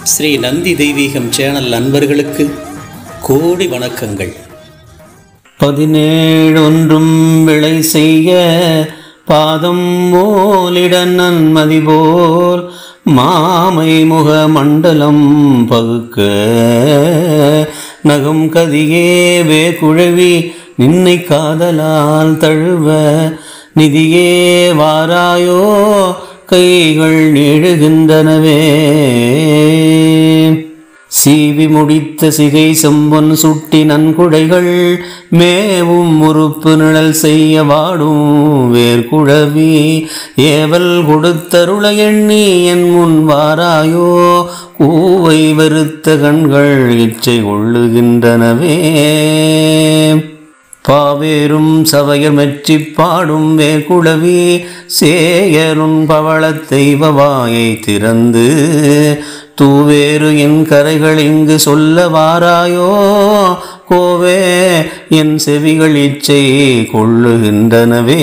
ஸ்ரீ நந்தி தெய்வீகம் சேனல் நண்பர்களுக்கு கோடி வணக்கங்கள் பதினேழொன்றும் விளை செய்ய பாதம் போலிட நன்மதி போல் மாமை முக மண்டலம் பகுக்க நகம் கதியே வேகுழவி நின்னை காதலால் தழுவ நிதியே வாராயோ கைகள் நீழுகின்றனவே சீவி முடித்த சிகை செம்பொன் சுட்டி நன்குடைகள் மேவும் உறுப்பு நிழல் செய்ய வாடும் வேர்குழவி ஏவல் கொடுத்தருள எண்ணி என் முன் வாராயோ கூவை வெறுத்த கண்கள் இச்சை கொள்ளுகின்றனவே பாவேரும் சவையர் மெச்சி பாடும் வேகுழவி சேயருன் பவளத் தெய்வ வாயை திறந்து தூவேறு என் கரைகள் இங்கு சொல்ல வாராயோ கோவே என் செவிகள் இச்சை கொள்ளுகின்றனவே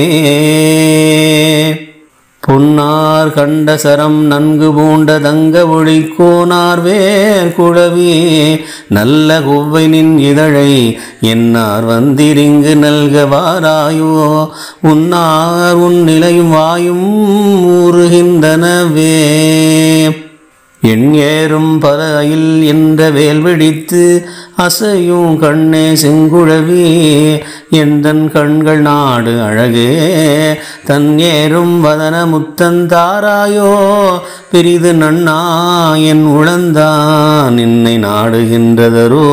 பொன்னார் கண்ட சரம் நன்கு பூண்ட தங்க ஒளிக்கோனார் வேர் குழவி நல்ல கொவ்வை நின் இதழை என்னார் வந்திரிங்கு நல்க வாராயோ உன்னார் உன் நிலையும் வாயும் ஊறுகின்றனவே என் ஏறும் பறையில் என்ற வேல் வெடித்து அசையும் கண்ணே செங்குழவி எந்தன் கண்கள் நாடு அழகே தன் ஏறும் வதன முத்தந்தாராயோ பிரிது நன்னா என் உளந்தான் என்னை நாடுகின்றதரோ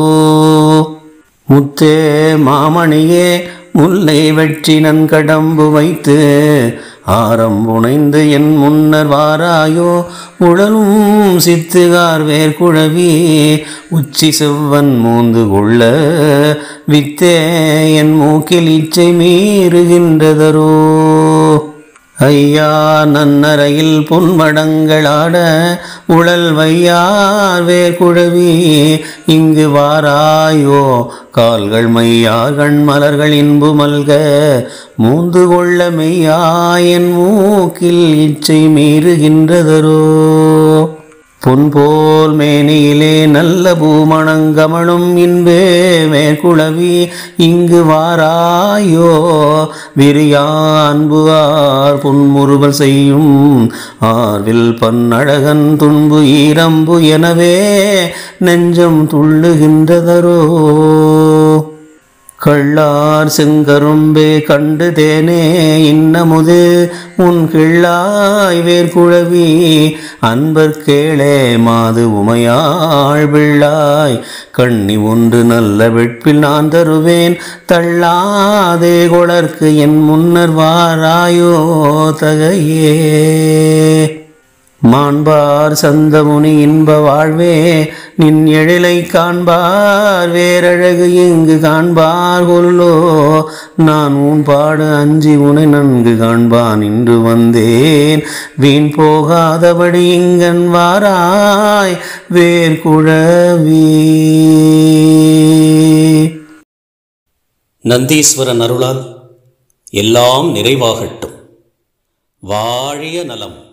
முத்தே மாமணியே முல்லை வெற்றி நன்கடம்பு வைத்து ஆரம் புனைந்து என் முன்னர் வாராயோ உழலும் சித்துகார் வேர்குழவி உச்சி செவ்வன் மூந்து கொள்ள வித்தே என் மூக்கில் இச்சை மீறுகின்றதரோ ஐயா நன்னரையில் பொன்மடங்களாட உழல் வையார் வேர்குழவி இங்கு வாராயோ கால்கள் மையார்கள் மலர்கள் இன்பு மல்க மூந்து கொள்ள மெய்யாயன் மூக்கில் இச்சை மீறுகின்றதரோ பொன்போல் மேனியிலே நல்ல பூமணங்கமழும் இன்பே மேற்குளவி இங்கு வாராயோ விரியான்பு ஆர் புன்முறுவல் செய்யும் ஆர்வில் பன்னழகன் துன்பு ஈரம்பு எனவே நெஞ்சம் துள்ளுகின்றதரோ கள்ளார் செங்கரும்பே கண்டு தேனே இன்னமுது உன் கிள்ளாய் வேர்குழவி அன்பர் கேளே மாது உமையாள் பிள்ளாய் கண்ணி ஒன்று நல்ல வெட்பில் நான் தருவேன் தள்ளாதே கொளர்க்கு என் முன்னர் வாராயோ தகையே மாண்பார் சந்தமுனி இன்ப வாழ்வே நின் எழிலை காண்பார் வேரழகு இங்கு காண்பார் கொல்லோ நான் உன் பாடு அஞ்சி உனை நன்கு காண்பான் இன்று வந்தேன் வீண் போகாதபடி இங்கன் வாராய் வேர்குழவி நந்தீஸ்வரன் அருளால் எல்லாம் நிறைவாகட்டும் வாழிய நலம்